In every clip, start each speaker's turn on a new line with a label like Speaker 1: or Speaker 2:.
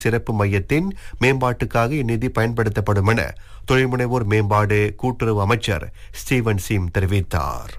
Speaker 1: சிறப்பு மையத்தின் மேம்பாட்டுக்காக இந்நிதி பயன்படுத்தப்படும் என தொழில்முனைவோர் மேம்பாடு கூட்டுறவு அமைச்சர் ஸ்டீவன் சீம் தெரிவித்தார்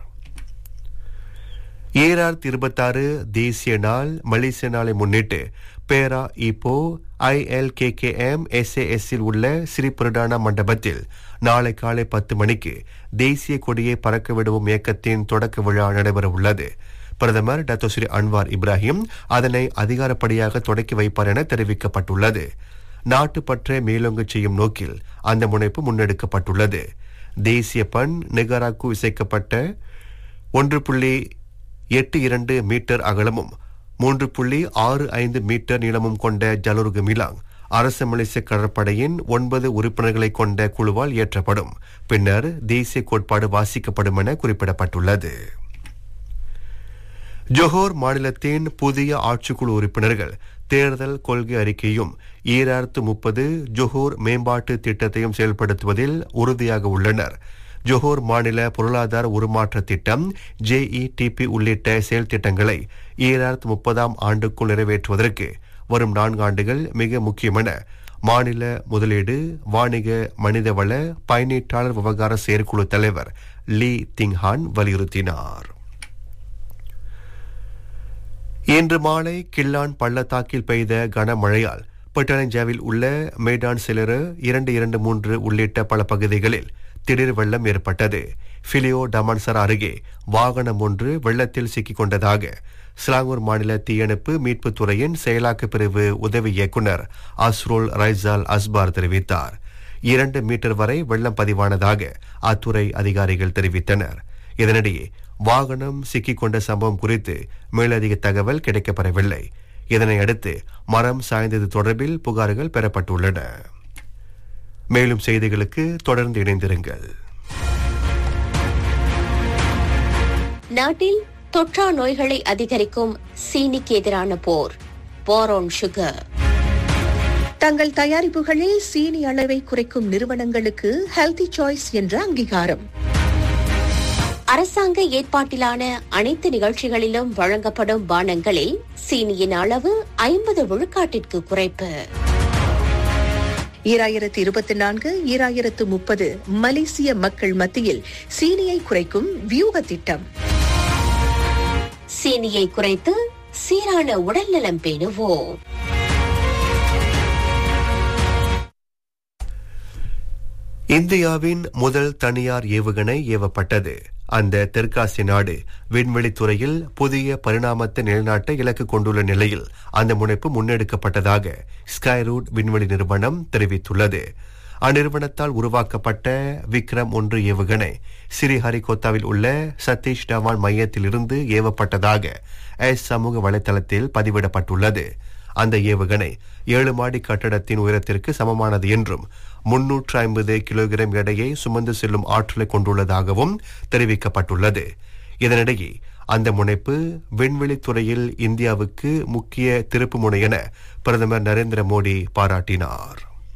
Speaker 1: ஏஆர் இருபத்தாறு தேசிய நாள் மலேசிய நாளை முன்னிட்டு பேரா இப்போ ஐஎல்கேகேஎம் எஸ்ஏஎஸ்ஸில் உள்ள ஸ்ரீபுரடானா மண்டபத்தில் நாளை காலை பத்து மணிக்கு தேசிய கொடியை பறக்க விடுவோம் இயக்கத்தின் தொடக்க விழா நடைபெற உள்ளது பிரதமர் டத்தோ ஸ்ரீ அன்வார் இப்ராஹிம் அதனை அதிகாரப்படியாக தொடக்கி வைப்பார் என தெரிவிக்கப்பட்டுள்ளது நாட்டுப்பற்றை மேலோங்கச் செய்யும் நோக்கில் அந்த முனைப்பு முன்னெடுக்கப்பட்டுள்ளது தேசிய பண் நிகராக்கு இசைக்கப்பட்ட ஒன்று புள்ளி எட்டு இரண்டு மீட்டர் அகலமும் மூன்று புள்ளி ஆறு ஐந்து மீட்டர் நீளமும் கொண்ட ஜலுருகு மிலாங் அரசு மலேசிய கடற்படையின் ஒன்பது உறுப்பினர்களை கொண்ட குழுவால் இயற்றப்படும் பின்னர் தேசிய கோட்பாடு வாசிக்கப்படும் என குறிப்பிடப்பட்டுள்ளது ஜொஹோர் மாநிலத்தின் புதிய ஆட்சிக்குழு உறுப்பினர்கள் தேர்தல் கொள்கை அறிக்கையும் ஈராயிரத்து முப்பது ஜொஹோர் மேம்பாட்டு திட்டத்தையும் செயல்படுத்துவதில் உறுதியாக உள்ளனர் ஜொஹோர் மாநில பொருளாதார உருமாற்ற திட்டம் ஜேஇடிபி உள்ளிட்ட செயல் திட்டங்களை ஈராயிரத்து முப்பதாம் ஆண்டுக்குள் நிறைவேற்றுவதற்கு வரும் நான்கு ஆண்டுகள் மிக முக்கியமென மாநில முதலீடு வாணிக மனிதவள பயனீட்டாளர் விவகார செயற்குழு தலைவர் லீ திங்ஹான் வலியுறுத்தினார் இன்று மாலை கில்லான் பள்ளத்தாக்கில் பெய்த கனமழையால் பட்டணஞ்சாவில் உள்ள மேடான் சிலரு இரண்டு இரண்டு மூன்று உள்ளிட்ட பல பகுதிகளில் திடீர் வெள்ளம் ஏற்பட்டது பிலியோ டமான்சர் அருகே வாகனம் ஒன்று வெள்ளத்தில் சிக்கிக் கொண்டதாக சிலாங்கூர் மாநில தீயணைப்பு மீட்புத் துறையின் செயலாக்க பிரிவு உதவி இயக்குநர் அஸ்ரோல் ரைசால் அஸ்பார் தெரிவித்தார் இரண்டு மீட்டர் வரை வெள்ளம் பதிவானதாக அத்துறை அதிகாரிகள் தெரிவித்தனர் இதனிடையே வாகனம் சிக்கிக் கொண்ட சம்பவம் குறித்து மேலதிக தகவல் கிடைக்கப்பெறவில்லை இதனை அடுத்து மரம் சாய்ந்தது தொடர்பில் புகார்கள் பெறப்பட்டுள்ளன மேலும் செய்திகளுக்கு தொடர்ந்து இணைந்திருங்கள்
Speaker 2: நாட்டில் தொற்றா நோய்களை அதிகரிக்கும் சீனிக்கு எதிரான போர் போரோன் சுகர்
Speaker 3: தங்கள் தயாரிப்புகளில் சீனி அளவை குறைக்கும் நிறுவனங்களுக்கு ஹெல்தி சாய்ஸ் என்ற அங்கீகாரம்
Speaker 2: அரசாங்க ஏற்பாட்டிலான அனைத்து நிகழ்ச்சிகளிலும் வழங்கப்படும் பானங்களில் சீனியின் அளவு ஐம்பது விழுக்காட்டிற்கு குறைப்பு
Speaker 3: ஈராயிரத்து இருபத்தி நான்கு ஈராயிரத்து முப்பது மலேசிய மக்கள் மத்தியில் சீனியை குறைக்கும் வியூக திட்டம்
Speaker 2: சீனியை குறைத்து சீரான உடல்நலம் பேணுவோம்
Speaker 1: இந்தியாவின் முதல் தனியார் ஏவுகணை ஏவப்பட்டது அந்த தெற்காசிய நாடு விண்வெளித்துறையில் புதிய பரிணாமத்தை நிலைநாட்ட இலக்கு கொண்டுள்ள நிலையில் அந்த முனைப்பு முன்னெடுக்கப்பட்டதாக ஸ்கைரூட் விண்வெளி நிறுவனம் தெரிவித்துள்ளது அந்நிறுவனத்தால் உருவாக்கப்பட்ட விக்ரம் ஒன்று ஏவுகணை ஸ்ரீஹரிகோத்தாவில் உள்ள சதீஷ் டவான் மையத்திலிருந்து ஏவப்பட்டதாக எஸ் சமூக வலைதளத்தில் பதிவிடப்பட்டுள்ளது அந்த ஏவுகணை ஏழு மாடி கட்டடத்தின் உயரத்திற்கு சமமானது என்றும் முன்னூற்று ஐம்பது கிலோகிராம் எடையை சுமந்து செல்லும் ஆற்றலை கொண்டுள்ளதாகவும் தெரிவிக்கப்பட்டுள்ளது இதனிடையே அந்த முனைப்பு விண்வெளித் துறையில் இந்தியாவுக்கு முக்கிய திருப்பு முனை என பிரதமர் நரேந்திர மோடி பாராட்டினார்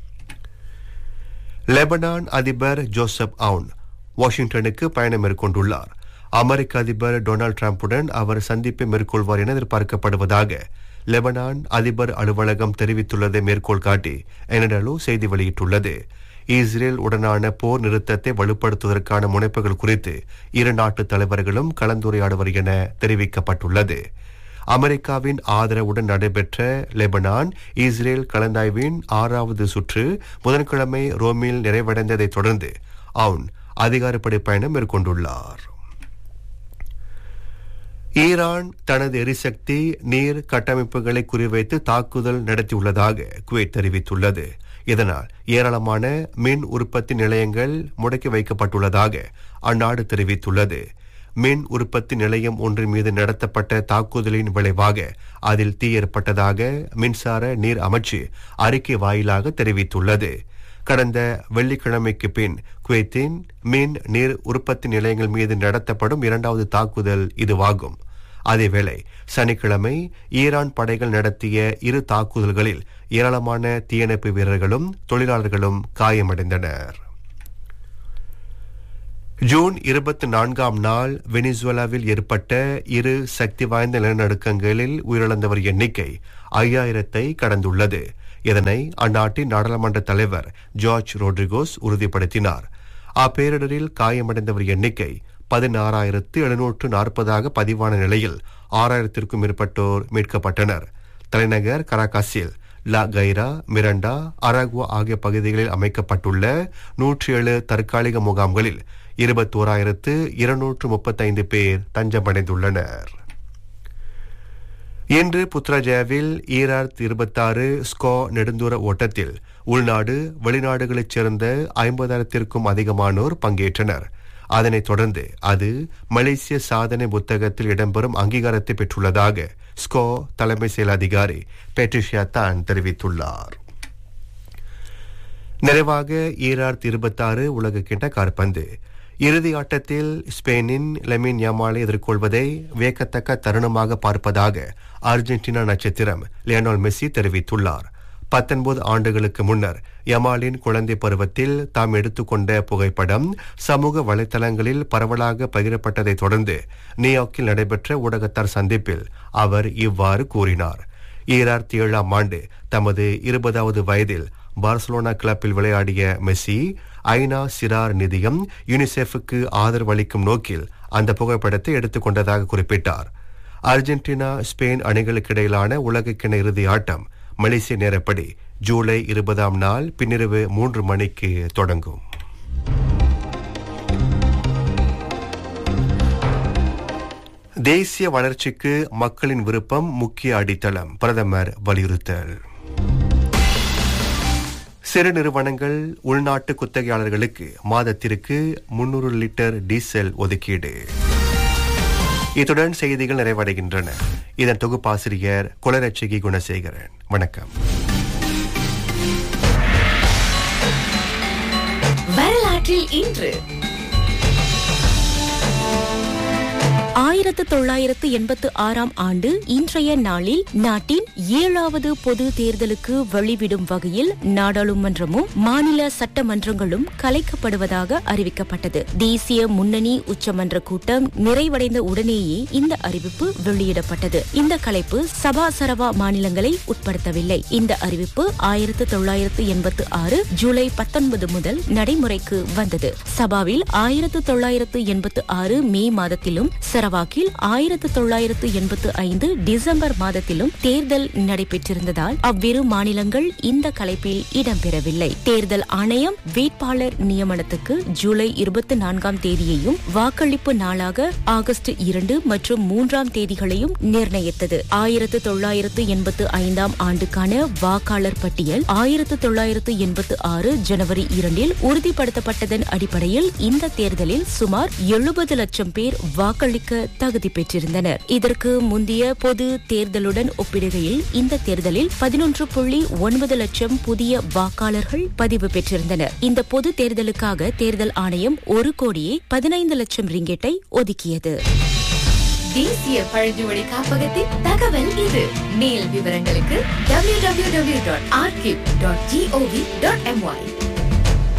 Speaker 1: லெபனான் அதிபர் ஜோசப் அவுன் வாஷிங்டனுக்கு பயணம் மேற்கொண்டுள்ளார் அமெரிக்க அதிபர் டொனால்டு டிரம்புடன் அவர் சந்திப்பை மேற்கொள்வார் என எதிர்பார்க்கப்படுவதாக லெபனான் அதிபர் அலுவலகம் தெரிவித்துள்ளதை மேற்கோள் காட்டி எனடலு செய்தி வெளியிட்டுள்ளது இஸ்ரேல் உடனான போர் நிறுத்தத்தை வலுப்படுத்துவதற்கான முனைப்புகள் குறித்து இரு நாட்டு தலைவர்களும் கலந்துரையாடுவர் என தெரிவிக்கப்பட்டுள்ளது அமெரிக்காவின் ஆதரவுடன் நடைபெற்ற லெபனான் இஸ்ரேல் கலந்தாய்வின் ஆறாவது சுற்று புதன்கிழமை ரோமில் நிறைவடைந்ததைத் தொடர்ந்து அவுன் அதிகாரப்படி பயணம் மேற்கொண்டுள்ளார் ஈரான் தனது எரிசக்தி நீர் கட்டமைப்புகளை குறிவைத்து தாக்குதல் நடத்தியுள்ளதாக குவைத் தெரிவித்துள்ளது இதனால் ஏராளமான மின் உற்பத்தி நிலையங்கள் முடக்கி வைக்கப்பட்டுள்ளதாக அந்நாடு தெரிவித்துள்ளது மின் உற்பத்தி நிலையம் ஒன்றின் மீது நடத்தப்பட்ட தாக்குதலின் விளைவாக அதில் தீ ஏற்பட்டதாக மின்சார நீர் அமைச்சு அறிக்கை வாயிலாக தெரிவித்துள்ளது கடந்த வெள்ளிக்கிழமைக்கு பின் குவைத்தின் மின் நீர் உற்பத்தி நிலையங்கள் மீது நடத்தப்படும் இரண்டாவது தாக்குதல் இதுவாகும் அதேவேளை சனிக்கிழமை ஈரான் படைகள் நடத்திய இரு தாக்குதல்களில் ஏராளமான தீயணைப்பு வீரர்களும் தொழிலாளர்களும் காயமடைந்தனர் ஜூன் இருபத்தி நான்காம் நாள் வெனிசுவேலாவில் ஏற்பட்ட இரு சக்தி வாய்ந்த நிலநடுக்கங்களில் உயிரிழந்தவர் எண்ணிக்கை ஐயாயிரத்தை கடந்துள்ளது இதனை அந்நாட்டின் நாடாளுமன்ற தலைவர் ஜார்ஜ் ரோட்ரிகோஸ் உறுதிப்படுத்தினார் அப்பேரிடரில் காயமடைந்தவர் எண்ணிக்கை பதினாறாயிரத்து எழுநூற்று நாற்பதாக பதிவான நிலையில் ஆறாயிரத்திற்கும் மேற்பட்டோர் மீட்கப்பட்டனர் தலைநகர் கராகாஸில் லா கைரா மிரண்டா அரகுவா ஆகிய பகுதிகளில் அமைக்கப்பட்டுள்ள நூற்றி ஏழு தற்காலிக முகாம்களில் இருபத்தோராயிரத்து இருநூற்று முப்பத்தைந்து பேர் தஞ்சமடைந்துள்ளனர் இன்று புத்ராஜயாவில் ஈராயிரத்தி இருபத்தாறு ஸ்கோ நெடுந்தூர ஓட்டத்தில் உள்நாடு வெளிநாடுகளைச் சேர்ந்த ஐம்பதாயிரத்திற்கும் அதிகமானோர் பங்கேற்றனர் அதனைத் தொடர்ந்து அது மலேசிய சாதனை புத்தகத்தில் இடம்பெறும் அங்கீகாரத்தை பெற்றுள்ளதாக ஸ்கோ தலைமை செயல் அதிகாரி பெட்ரிஷியா தான் தெரிவித்துள்ளார் நிறைவாக ஈராயிரத்தி இருபத்தாறு உலகக்கிட்ட காற்பந்து இறுதி ஆட்டத்தில் ஸ்பெயினின் லெமின் யமாலை எதிர்கொள்வதை வியக்கத்தக்க தருணமாக பார்ப்பதாக அர்ஜென்டினா நட்சத்திரம் லியோனல் மெஸ்ஸி தெரிவித்துள்ளார் பத்தொன்பது ஆண்டுகளுக்கு முன்னர் யமாலின் குழந்தை பருவத்தில் தாம் எடுத்துக்கொண்ட புகைப்படம் சமூக வலைதளங்களில் பரவலாக பகிரப்பட்டதைத் தொடர்ந்து நியூயார்க்கில் நடைபெற்ற ஊடகத்தார் சந்திப்பில் அவர் இவ்வாறு கூறினார் ஈராயிரத்தி ஏழாம் ஆண்டு தமது இருபதாவது வயதில் பார்சலோனா கிளப்பில் விளையாடிய மெஸ்ஸி ஐநா சிறார் நிதியம் யுனிசெஃபுக்கு ஆதரவு அளிக்கும் நோக்கில் அந்த புகைப்படத்தை எடுத்துக்கொண்டதாக குறிப்பிட்டார் அர்ஜென்டினா ஸ்பெயின் அணிகளுக்கு இடையிலான உலகக்கிண இறுதி ஆட்டம் மலேசிய நேரப்படி ஜூலை இருபதாம் நாள் பின்னிரவு மூன்று மணிக்கு தொடங்கும் தேசிய வளர்ச்சிக்கு மக்களின் விருப்பம் முக்கிய அடித்தளம் பிரதமர் வலியுறுத்தல் சிறு நிறுவனங்கள் உள்நாட்டு குத்தகையாளர்களுக்கு மாதத்திற்கு முன்னூறு லிட்டர் டீசல் ஒதுக்கீடு இத்துடன் செய்திகள் நிறைவடைகின்றன இதன் தொகுப்பாசிரியர் குலரட்சகி குணசேகரன் வணக்கம்
Speaker 4: வரலாற்றில் இன்று
Speaker 5: ஆயிரத்து தொள்ளாயிரத்து எண்பத்து ஆறாம் ஆண்டு இன்றைய நாளில் நாட்டின் ஏழாவது பொது தேர்தலுக்கு வழிவிடும் வகையில் நாடாளுமன்றமும் மாநில சட்டமன்றங்களும் கலைக்கப்படுவதாக அறிவிக்கப்பட்டது தேசிய முன்னணி உச்சமன்ற கூட்டம் நிறைவடைந்த உடனேயே இந்த அறிவிப்பு வெளியிடப்பட்டது இந்த கலைப்பு சபா சரவா மாநிலங்களை உட்படுத்தவில்லை இந்த அறிவிப்பு ஆயிரத்து தொள்ளாயிரத்து எண்பத்து ஆறு ஜூலை பத்தொன்பது முதல் நடைமுறைக்கு வந்தது சபாவில் ஆயிரத்து தொள்ளாயிரத்து எண்பத்து ஆறு மே மாதத்திலும் சரவாக்கில் ஆயிரத்து தொள்ளாயிரத்து எண்பத்து ஐந்து டிசம்பர் மாதத்திலும் தேர்தல் நடைபெற்றிருந்ததால் அவ்விரு மாநிலங்கள் இந்த கலைப்பில் இடம்பெறவில்லை தேர்தல் ஆணையம் வேட்பாளர் நியமனத்துக்கு ஜூலை இருபத்தி நான்காம் தேதியையும் வாக்களிப்பு நாளாக ஆகஸ்ட் இரண்டு மற்றும் மூன்றாம் தேதிகளையும் நிர்ணயித்தது ஆயிரத்து தொள்ளாயிரத்து எண்பத்து ஐந்தாம் ஆண்டுக்கான வாக்காளர் பட்டியல் ஆயிரத்து தொள்ளாயிரத்து எண்பத்து ஆறு ஜனவரி இரண்டில் உறுதிப்படுத்தப்பட்டதன் அடிப்படையில் இந்த தேர்தலில் சுமார் எழுபது லட்சம் பேர் வாக்களிக்க தகுதி பெற்றிருந்தனர் இதற்கு முந்தைய பொது தேர்தலுடன் ஒப்பிடுகையில் இந்த தேர்தலில் பதினொன்று புள்ளி ஒன்பது லட்சம் புதிய வாக்காளர்கள் பதிவு பெற்றிருந்தனர் இந்த பொது தேர்தலுக்காக தேர்தல் ஆணையம் ஒரு கோடியே பதினைந்து லட்சம் ரிங்கெட்டை ஒதுக்கியது
Speaker 4: தேசிய பழங்குடி காப்பகத்தின் தகவல் இது மேல் விவரங்களுக்கு www.archive.gov.my